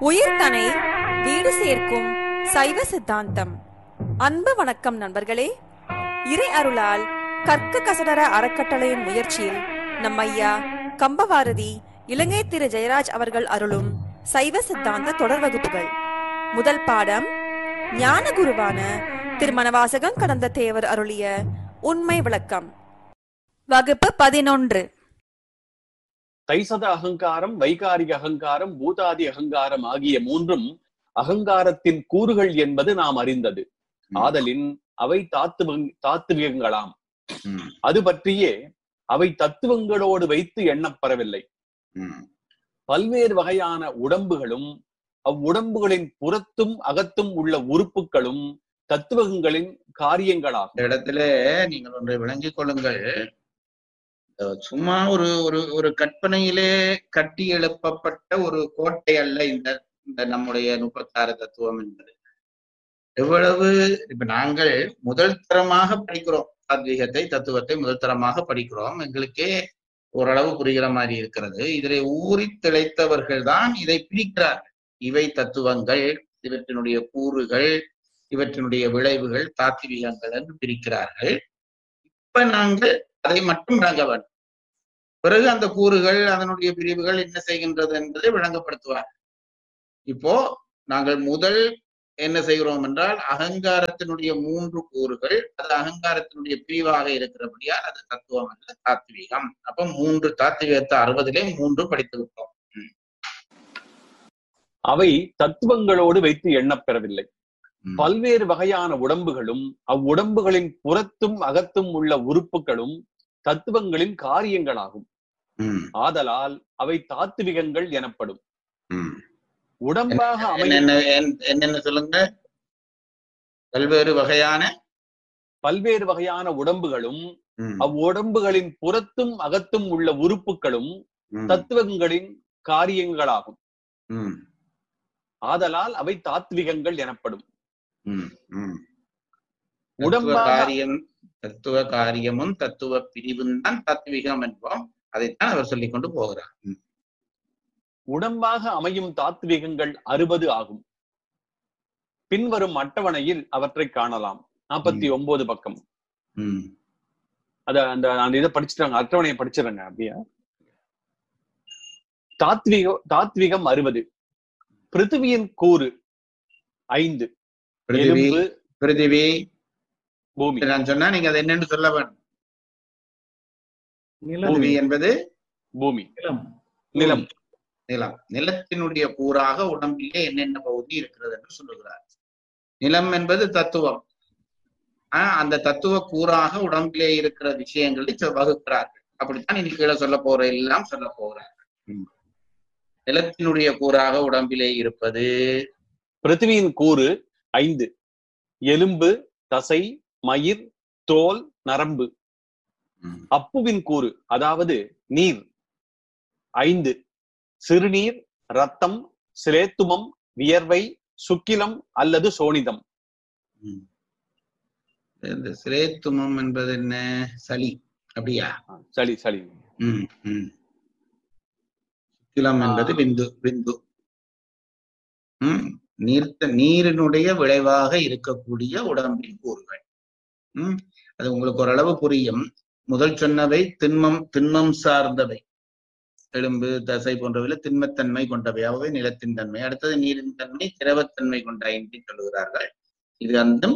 உயிர்தனை வீடு சேர்க்கும் சைவ சித்தாந்தம் அன்பு வணக்கம் நண்பர்களே இறை அருளால் கற்க கசடர அறக்கட்டளையின் முயற்சியில் நம் ஐயா கம்பவாரதி இலங்கை திரு ஜெயராஜ் அவர்கள் அருளும் சைவ சித்தாந்த தொடர் வகுப்புகள் முதல் பாடம் ஞான குருவான திருமணவாசகம் கடந்த தேவர் அருளிய உண்மை விளக்கம் வகுப்பு பதினொன்று தைசத அகங்காரம் வைகாரிக அகங்காரம் பூதாதி அகங்காரம் ஆகிய மூன்றும் அகங்காரத்தின் கூறுகள் என்பது நாம் அறிந்தது ஆதலின் அவை தாத்துவ தாத்துவிகங்களாம் ம், அது பற்றியே அவை தத்துவங்களோடு வைத்து எண்ணப்பெறவில்லை ம், பல்வேறு வகையான உடம்புகளும் அவ்வுடம்புகளின் புறத்தும் அகத்தும் உள்ள உறுப்புகளும் தத்துவங்களின் காரியங்களாகும் இந்த இடத்துல நீங்கள் ஒன்றை விளங்கிக் கொள்ளுங்கள் அஹ் சும்மா ஒரு ஒரு ஒரு கற்பனையிலே கட்டி எழுப்பப்பட்ட ஒரு கோட்டை அல்ல இந்த இந்த நம்முடைய முப்பத்தாறு தத்துவம் என்பது எவ்வளவு இப்ப நாங்கள் முதல் தரமாக படிக்கிறோம் தாத்வீகத்தை தத்துவத்தை முதல் தரமாக படிக்கிறோம் எங்களுக்கே ஓரளவு புரிகிற மாதிரி இருக்கிறது இதிலே ஊறி திளைத்தவர்கள் தான் இதை பிரிக்கிறார்கள் இவை தத்துவங்கள் இவற்றினுடைய கூறுகள் இவற்றினுடைய விளைவுகள் தாத்வீகங்கள் என்று பிரிக்கிறார்கள் இப்ப நாங்கள் அதை மட்டும் விளங்க வேண்டும் பிறகு அந்த கூறுகள் அதனுடைய பிரிவுகள் என்ன செய்கின்றது என்பதை விளங்கப்படுத்துவார் இப்போ நாங்கள் முதல் என்ன செய்கிறோம் என்றால் அகங்காரத்தினுடைய மூன்று கூறுகள் அது அகங்காரத்தினுடைய பிரிவாக இருக்கிறபடியால் அது தத்துவம் அல்ல தாத்வீகம் அப்ப மூன்று தாத்வீகத்தை அறுபதிலே மூன்று படித்து விட்டோம் அவை தத்துவங்களோடு வைத்து எண்ணப்பெறவில்லை ம். பல்வேறு வகையான உடம்புகளும் அவ்வுடம்புகளின் புறத்தும் அகத்தும் உள்ள உறுப்புகளும் தத்துவங்களின் காரியங்களாகும் ம், ஆதலால் அவை தாத்துவிகங்கள் எனப்படும் ம். உடம்பாக அமையும் என்னென்ன என்- என்னென்ன சொல்லுங்க பல்வேறு வகையான பல்வேறு வகையான உடம்புகளும் ம், அவ்வுடம்புகளின் புறத்தும் அகத்தும் உள்ள உறுப்புகளும் ம், தத்துவங்களின் காரியங்களாகும் ம், ஆதலால் அவை தாத்விகங்கள் எனப்படும் ம், ம். தத்துவ உடம்பாக காரியம் தத்துவ காரியமும் தத்துவ பிரிவும் தான் தத்துவிகம் என்போம் அதைத்தான் அவர் சொல்லிக் கொண்டு போகிறார் ம், உடம்பாக அமையும் தாத்விகங்கள் அறுபது ஆகும் பின்வரும் அட்டவணையில் அவற்றை காணலாம் நாற்பத்தி ஒன்பது பக்கம் ம், அத அந்த அந்த இதை படிச்சுட்டாங்க அட்டவணையை படிச்சிருங்க அப்படியா தாத்விக தாத்விகம் அறுபது பிருத்திவியின் கூறு ஐந்து பிருத்திவி எலும்பு பிருத்திவி பூமி நான் சொன்னா நீங்க அதை என்னன்னு சொல்ல வேண்டும் நிலம் பூமி என்பது பூமி நிலம் நிலம் நிலம் நிலத்தினுடைய கூறாக உடம்பிலே என்னென்ன பகுதி இருக்கிறது என்று சொல்லுகிறார் நிலம் என்பது தத்துவம் ஆஹ் அந்த தத்துவ கூறாக உடம்பிலே இருக்கிற விஷயங்களை சொ- வகுக்கிறார்கள் அப்படித்தான் இன்னைக்கு கீழே சொல்ல போற எல்லாம் சொல்ல போகிறார்கள் ம். நிலத்தினுடைய கூறாக உடம்பிலே இருப்பது பிருத்திவியின் கூறு ஐந்து எலும்பு தசை மயிர் தோல் நரம்பு ம், அப்புவின் கூறு அதாவது நீர் ஐந்து சிறுநீர் ரத்தம் சிலேத்துமம் வியர்வை சுக்கிலம் அல்லது சோனிதம் ம். இந்த சிரேத்துமம் என்பது என்ன சளி அப்படியா சளி சளி ம், ம். சுக்கிலம் என்பது ஆ. பிந்து பிந்து ம் நீர்த்த நீரினுடைய விளைவாக இருக்கக்கூடிய உடம்பின் கூறுகள் ம் அது உங்களுக்கு ஓரளவு புரியும் முதல் சொன்னவை திண்மம் திண்மம் சார்ந்தவை எலும்பு தசை போன்றவைல திண்மத்தன்மை கொண்டவை அவை நிலத்தின் தன்மை அடுத்தது நீரின் தன்மை திரவத்தன்மை கொண்ட ஐந்து சொல்லுகிறார்கள் இது அந்தும்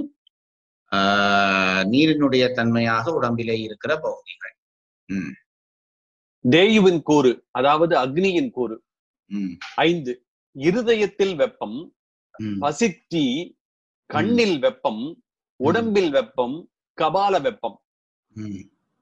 ஆஹ் நீரினுடைய தன்மையாக உடம்பிலே இருக்கிற பகுதிகள் ம் தேயுவின் கூறு அதாவது அக்னியின் கூறு ம் ஐந்து இருதயத்தில் வெப்பம் ம் பசித்தி கண்ணில் வெப்பம் உடம்பில் வெப்பம் கபால வெப்பம் ம்.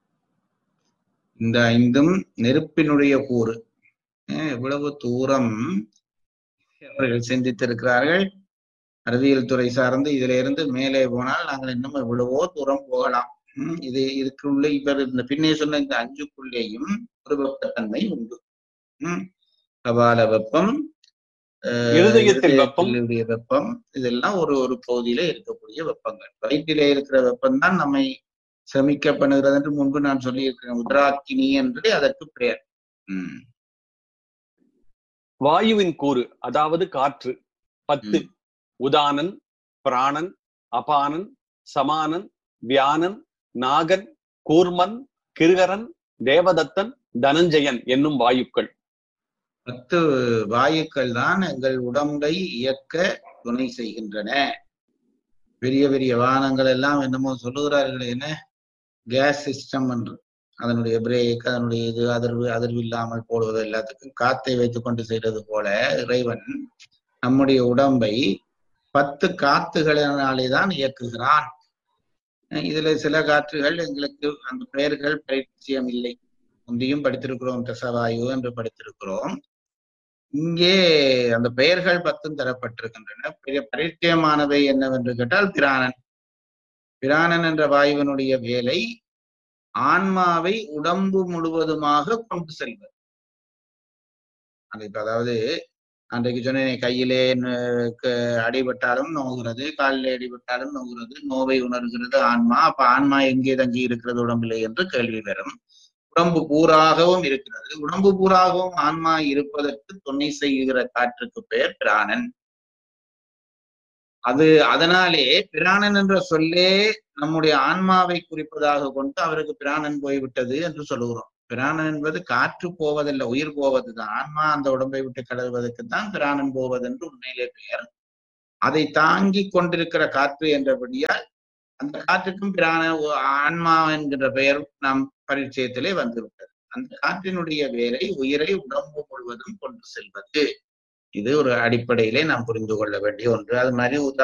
இந்த ஐந்தும் நெருப்பினுடைய கூறு அஹ் எவ்வளவு தூரம் அவர்கள் சிந்தித்திருக்கிறார்கள் அறிவியல் துறை சார்ந்து இதுல இருந்து மேலே போனால் நாங்கள் இன்னும் எவ்வளவோ தூரம் போகலாம் ம், இது இதுக்குள்ள இவர் இந்த பின்னே சொன்ன இந்த அஞ்சுக்குள்ளேயும் ஒரு வெப்பத்தன்மை உண்டு ம், கபால வெப்பம் அஹ், இருதயத்தில் வெப்பம். இருதயத்திலுடைய வெப்பம் இதெல்லாம் ஒரு ஒரு பகுதியில இருக்கக்கூடிய வெப்பங்கள் வயிற்றிலே இருக்கிற வெப்பம் தான் நம்மை சமிக்க பண்ணுகிறது என்று முன்பு நான் சொல்லியிருக்கிறேன் உத்ராக்கினி என்று அதற்கு பெயர் ம் வாயுவின் கூறு அதாவது காற்று பத்து ம். உதானன் பிராணன் அபானன் சமானன் வியானன் நாகன் கூர்மன் கிருகரன் தேவதத்தன் தனஞ்சயன் என்னும் வாயுக்கள் பத்து வாயுக்கள் தான் எங்கள் உடம்பை இயக்க துணை செய்கின்றன பெரிய பெரிய வாகனங்கள் எல்லாம் என்னமோ சொல்லுகிறார்கள் என்ன கேஸ் சிஸ்டம் என்று அதனுடைய பிரேக் அதனுடைய இது அதிர்வு அதிர்வு இல்லாமல் போடுவது எல்லாத்துக்கும் காத்தை வைத்துக் கொண்டு செய்வது போல இறைவன் நம்முடைய உடம்பை பத்து காத்துகளினாலே தான் இயக்குகிறான் அஹ் இதுல சில காற்றுகள் எங்களுக்கு அந்த பெயர்கள் பரிச்சயம் இல்லை முந்தியும் படித்திருக்கிறோம் தசவாயு என்று படித்திருக்கிறோம் இங்கே அந்த பெயர்கள் பத்தும் தரப்பட்டிருக்கின்றன பெரிய பரிச்சயமானவை என்னவென்று கேட்டால் பிராணன் பிராணன் என்ற வாயுவினுடைய வேலை ஆன்மாவை உடம்பு முழுவதுமாக கொண்டு செல்வது அது இப்ப அதாவது அன்றைக்கு சொன்னேன் கையிலே ந- க- அடிபட்டாலும் நோகிறது காலிலே அடிபட்டாலும் நோகிறது நோவை உணர்கிறது ஆன்மா அப்ப ஆன்மா எங்கே தங்கி இருக்கிறது உடம்பிலே என்று கேள்வி வரும் உடம்பு பூராகவும் இருக்கிறது உடம்பு பூராகவும் ஆன்மா இருப்பதற்கு துணை செய்கிற காற்றுக்கு பெயர் பிராணன் அது அதனாலே பிராணன் என்ற சொல்லே நம்முடைய ஆன்மாவை குறிப்பதாக கொண்டு அவருக்கு பிராணன் போய்விட்டது என்று சொல்லுகிறோம் பிராணன் என்பது காற்று போவதல்ல உயிர் போவதுதான் ஆன்மா அந்த உடம்பை விட்டு கடவுவதற்கு தான் பிராணன் போவது என்று உண்மையிலே பெயர் அதை தாங்கி கொண்டிருக்கிற காற்று என்றபடியால் அந்த காற்றுக்கும் பிராண ஆன்மா என்கிற பெயர் நம் பரிச்சயத்திலே வந்துவிட்டது அந்த காற்றினுடைய வேலை உயிரை உடம்பு முழுவதும் கொண்டு செல்வது இது ஒரு அடிப்படையிலே நாம் புரிந்து கொள்ள வேண்டிய ஒன்று அது மாதிரி